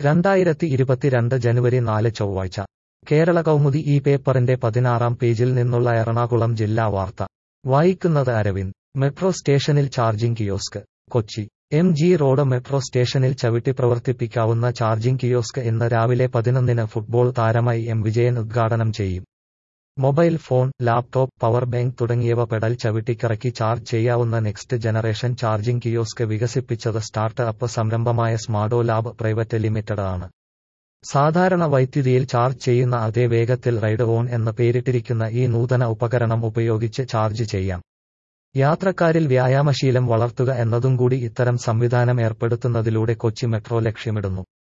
രണ്ടായിരത്തി ഇരുപത്തിരണ്ട് ജനുവരി നാല് ചൊവ്വാഴ്ച കേരള കൗമുദി ഈ പേപ്പറിന്റെ പതിനാറാം പേജിൽ നിന്നുള്ള എറണാകുളം ജില്ലാ വാർത്ത വായിക്കുന്നത് അരവിന്ദ് മെട്രോ സ്റ്റേഷനിൽ charging kiosk Kochi M G road metro സ്റ്റേഷനിൽ ചവിട്ടി പ്രവർത്തിപ്പിക്കാവുന്ന ചാർജിംഗ് കിയോസ്ക് ഇന്ന് രാവിലെ പതിനൊന്നിന് ഫുട്ബോൾ താരമായി എം വിജയൻ ഉദ്ഘാടനം ചെയ്യും mobile phone laptop power bank തുടങ്ങിയവ പെഡൽ ചവിട്ടിക്കറക്കി ചാർജ് ചെയ്യാവുന്ന നെക്സ്റ്റ് ജനറേഷൻ ചാർജിംഗ് കിയോസ്ക് വികസിപ്പിച്ചത് സ്റ്റാർട്ട് അപ്പ് സംരംഭമായ സ്മാഡോ ലാബ് പ്രൈവറ്റ് ലിമിറ്റഡ് ആണ് സാധാരണ വൈദ്യുതിയിൽ ചാർജ് ചെയ്യുന്ന അതേ വേഗത്തിൽ റൈഡ് ഓൺ എന്ന് പേരിട്ടിരിക്കുന്ന ഈ നൂതന ഉപകരണം ഉപയോഗിച്ച് ചാർജ് ചെയ്യാം യാത്രക്കാരിൽ വ്യായാമശീലം വളർത്തുക എന്നതും കൂടി ഇത്തരം സംവിധാനം ഏർപ്പെടുത്തുന്നതിലൂടെ കൊച്ചി മെട്രോ ലക്ഷ്യമിടുന്നു